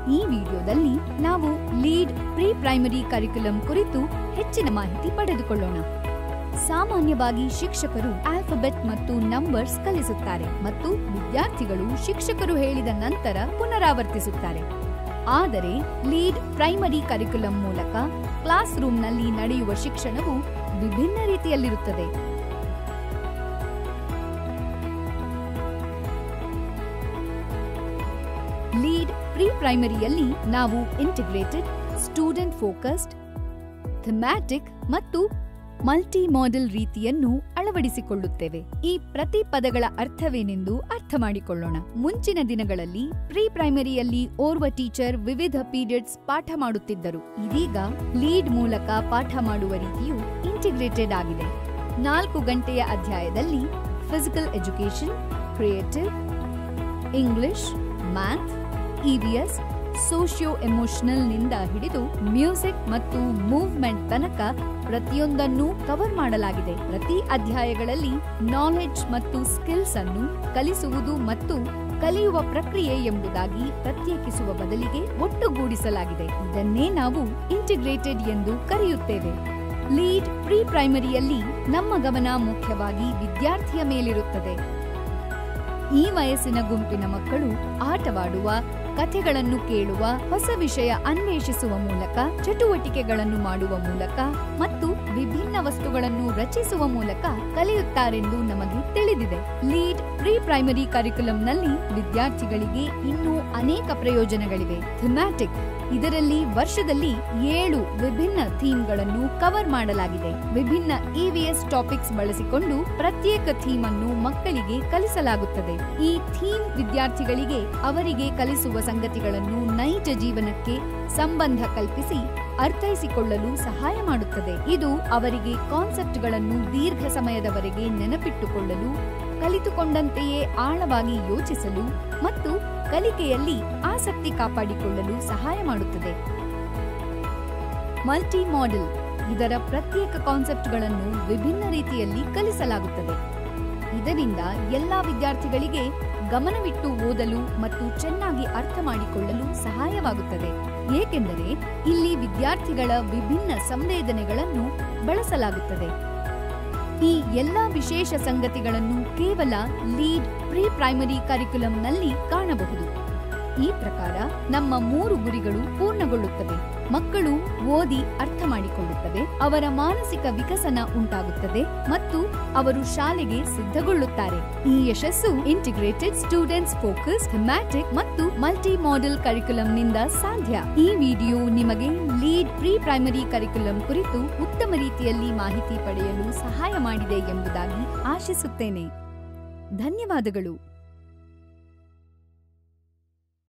ಈ ವಿಡಿಯೋದಲ್ಲಿ ನಾವು ಲೀಡ್ ಪ್ರಿ ಪ್ರೈಮರಿ ಕರಿಕ್ಯುಲಂ ಕುರಿತು ಹೆಚ್ಚಿನ ಮಾಹಿತಿ ಪಡೆದುಕೊಳ್ಳೋಣ ಸಾಮಾನ್ಯವಾಗಿ ಶಿಕ್ಷಕರು ಆಲ್ಫಬೆಟ್ ಮತ್ತು ನಂಬರ್ಸ್ ಕಲಿಸುತ್ತಾರೆ ಮತ್ತು ವಿದ್ಯಾರ್ಥಿಗಳು ಶಿಕ್ಷಕರು ಹೇಳಿದ ನಂತರ ಪುನರಾವರ್ತಿಸುತ್ತಾರೆ ಆದರೆ ಲೀಡ್ ಪ್ರೈಮರಿ ಕರಿಕ್ಯುಲಂ ಮೂಲಕ ಕ್ಲಾಸ್ ರೂಮ್ನಲ್ಲಿ ನಡೆಯುವ ಶಿಕ್ಷಣವು ವಿಭಿನ್ನ ರೀತಿಯಲ್ಲಿರುತ್ತದೆ ಲೀಡ್ ಪ್ರಿ ಪ್ರೈಮರಿಯಲ್ಲಿ ನಾವು ಇಂಟಿಗ್ರೇಟೆಡ್ ಸ್ಟೂಡೆಂಟ್ ಫೋಕಸ್ಡ್ ಥಿಮ್ಯಾಟಿಕ್ ಮತ್ತು ಮಲ್ಟಿ ಮಾಡೆಲ್ ರೀತಿಯನ್ನು ಅಳವಡಿಸಿಕೊಳ್ಳುತ್ತೇವೆ ಈ ಪ್ರತಿ ಪದಗಳ ಅರ್ಥವೇನೆಂದು ಅರ್ಥ ಮಾಡಿಕೊಳ್ಳೋಣ ಮುಂಚಿನ ದಿನಗಳಲ್ಲಿ ಪ್ರಿ ಪ್ರೈಮರಿಯಲ್ಲಿ ಓರ್ವ ಟೀಚರ್ ವಿವಿಧ ಪೀರಿಯಡ್ಸ್ ಪಾಠ ಮಾಡುತ್ತಿದ್ದರು ಇದೀಗ ಲೀಡ್ ಮೂಲಕ ಪಾಠ ಮಾಡುವ ರೀತಿಯು ಇಂಟಿಗ್ರೇಟೆಡ್ ಆಗಿದೆ ನಾಲ್ಕು ಗಂಟೆಯ ಅಧ್ಯಾಯದಲ್ಲಿ physical education creative English math EVS socio emotional ನಿಂದ ಹಿಡಿದು ಮ್ಯೂಸಿಕ್ ಮತ್ತು ಮೂವ್ಮೆಂಟ್ ತನಕ ಪ್ರತಿಯೊಂದನ್ನೂ ಕವರ್ ಮಾಡಲಾಗಿದೆ ಪ್ರತಿ ಅಧ್ಯಾಯಗಳಲ್ಲಿ ನಾಲೆಡ್ಜ್ ಮತ್ತು ಸ್ಕಿಲ್ಸ್ ಅನ್ನು ಕಲಿಸುವುದು ಮತ್ತು ಕಲಿಯುವ ಪ್ರಕ್ರಿಯೆ ಎಂಬುದಾಗಿ ಪ್ರತ್ಯೇಕಿಸುವ ಬದಲಿಗೆ ಒಟ್ಟುಗೂಡಿಸಲಾಗಿದೆ ಇದನ್ನೇ ನಾವು ಇಂಟಿಗ್ರೇಟೆಡ್ ಎಂದು ಕರೆಯುತ್ತೇವೆ ಲೀಡ್ ಪ್ರಿ ಪ್ರೈಮರಿಯಲ್ಲಿ ನಮ್ಮ ಗಮನ ಮುಖ್ಯವಾಗಿ ವಿದ್ಯಾರ್ಥಿಯ ಮೇಲಿರುತ್ತದೆ ಈ ವಯಸ್ಸಿನ ಗುಂಪಿನ ಮಕ್ಕಳು ಆಟವಾಡುವ ಕಥೆಗಳನ್ನು ಕೇಳುವ ಹೊಸ ವಿಷಯ ಅನ್ವೇಷಿಸುವ ಮೂಲಕ ಚಟುವಟಿಕೆಗಳನ್ನು ಮಾಡುವ ಮೂಲಕ ಮತ್ತು ವಿಭಿನ್ನ ವಸ್ತುಗಳನ್ನು ರಚಿಸುವ ಮೂಲಕ ಕಲಿಯುತ್ತಾರೆಂದು ನಮಗೆ ತಿಳಿದಿದೆ ಲೀಡ್ ಪ್ರಿ ಪ್ರೈಮರಿ ಕರಿಕ್ಯುಲಂನಲ್ಲಿ ವಿದ್ಯಾರ್ಥಿಗಳಿಗೆ ಇನ್ನೂ ಅನೇಕ ಪ್ರಯೋಜನಗಳಿವೆ ಥಿಮ್ಯಾಟಿಕ್ ಇದರಲ್ಲಿ ವರ್ಷದಲ್ಲಿ ಏಳು ವಿಭಿನ್ನ ಥೀಮ್ಗಳನ್ನು ಕವರ್ ಮಾಡಲಾಗಿದೆ ವಿಭಿನ್ನ ಇವಿಎಸ್ ಟಾಪಿಕ್ಸ್ ಬಳಸಿಕೊಂಡು ಪ್ರತ್ಯೇಕ ಥೀಮ್ ಅನ್ನು ಮಕ್ಕಳಿಗೆ ಕಲಿಸಲಾಗುತ್ತದೆ ಈ ಥೀಮ್ ವಿದ್ಯಾರ್ಥಿಗಳಿಗೆ ಅವರಿಗೆ ಕಲಿಸುವ ಸಂಗತಿಗಳನ್ನು ನೈಜ ಜೀವನಕ್ಕೆ ಸಂಬಂಧ ಕಲ್ಪಿಸಿ ಅರ್ಥೈಸಿಕೊಳ್ಳಲು ಸಹಾಯ ಮಾಡುತ್ತದೆ ಇದು ಅವರಿಗೆ ಕಾನ್ಸೆಪ್ಟ್ಗಳನ್ನು ದೀರ್ಘ ಸಮಯದವರೆಗೆ ನೆನಪಿಟ್ಟುಕೊಳ್ಳಲು ಕಲಿತುಕೊಂಡಂತೆಯೇ ಆಳವಾಗಿ ಯೋಚಿಸಲು ಮತ್ತು ಕಲಿಕೆಯಲ್ಲಿ ಆಸಕ್ತಿ ಕಾಪಾಡಿಕೊಳ್ಳಲು ಸಹಾಯ ಮಾಡುತ್ತದೆ ಮಲ್ಟಿ ಮಾಡೆಲ್ ಇದರ ಪ್ರತ್ಯೇಕ ಕಾನ್ಸೆಪ್ಟ್ಗಳನ್ನು ವಿಭಿನ್ನ ರೀತಿಯಲ್ಲಿ ಕಲಿಸಲಾಗುತ್ತದೆ ಇದರಿಂದ ಎಲ್ಲಾ ವಿದ್ಯಾರ್ಥಿಗಳಿಗೆ ಗಮನವಿಟ್ಟು ಓದಲು ಮತ್ತು ಚೆನ್ನಾಗಿ ಅರ್ಥ ಮಾಡಿಕೊಳ್ಳಲು ಸಹಾಯವಾಗುತ್ತದೆ ಏಕೆಂದರೆ ಇಲ್ಲಿ ವಿದ್ಯಾರ್ಥಿಗಳ ವಿಭಿನ್ನ ಸಂವೇದನೆಗಳನ್ನು ಬಳಸಲಾಗುತ್ತದೆ ಈ ಎಲ್ಲಾ ವಿಶೇಷ ಸಂಗತಿಗಳನ್ನು ಕೇವಲ ಲೀಡ್ ಪ್ರಿ ಪ್ರೈಮರಿ ಕರಿಕ್ಯುಲಂನಲ್ಲಿ ಕಾಣಬಹುದು ಈ ಪ್ರಕಾರ ನಮ್ಮ ಮೂರು ಗುರಿಗಳು ಪೂರ್ಣಗೊಳ್ಳುತ್ತವೆ ಮಕ್ಕಳು ಓದಿ ಅರ್ಥ ಮಾಡಿಕೊಳ್ಳುತ್ತವೆ ಅವರ ಮಾನಸಿಕ ವಿಕಸನ ಉಂಟಾಗುತ್ತದೆ ಮತ್ತು ಅವರು ಶಾಲೆಗೆ ಸಿದ್ಧಗೊಳ್ಳುತ್ತಾರೆ ಈ ಯಶಸ್ಸು ಇಂಟಿಗ್ರೇಟೆಡ್ ಸ್ಟೂಡೆಂಟ್ಸ್ ಫೋಕಸ್ ಥಿಮ್ಯಾಟಿಕ್ ಮತ್ತು ಮಲ್ಟಿ ಮಾಡೆಲ್ ಕರಿಕ್ಯುಲಂನಿಂದ ಸಾಧ್ಯ ಈ ವಿಡಿಯೋ ನಿಮಗೆ ಲೀಡ್ ಪ್ರಿ ಪ್ರೈಮರಿ ಕರಿಕ್ಯುಲಂ ಕುರಿತು ಉತ್ತಮ ರೀತಿಯಲ್ಲಿ ಮಾಹಿತಿ ಪಡೆಯಲು ಸಹಾಯ ಮಾಡಿದೆ ಎಂಬುದಾಗಿ ಆಶಿಸುತ್ತೇನೆ ಧನ್ಯವಾದಗಳು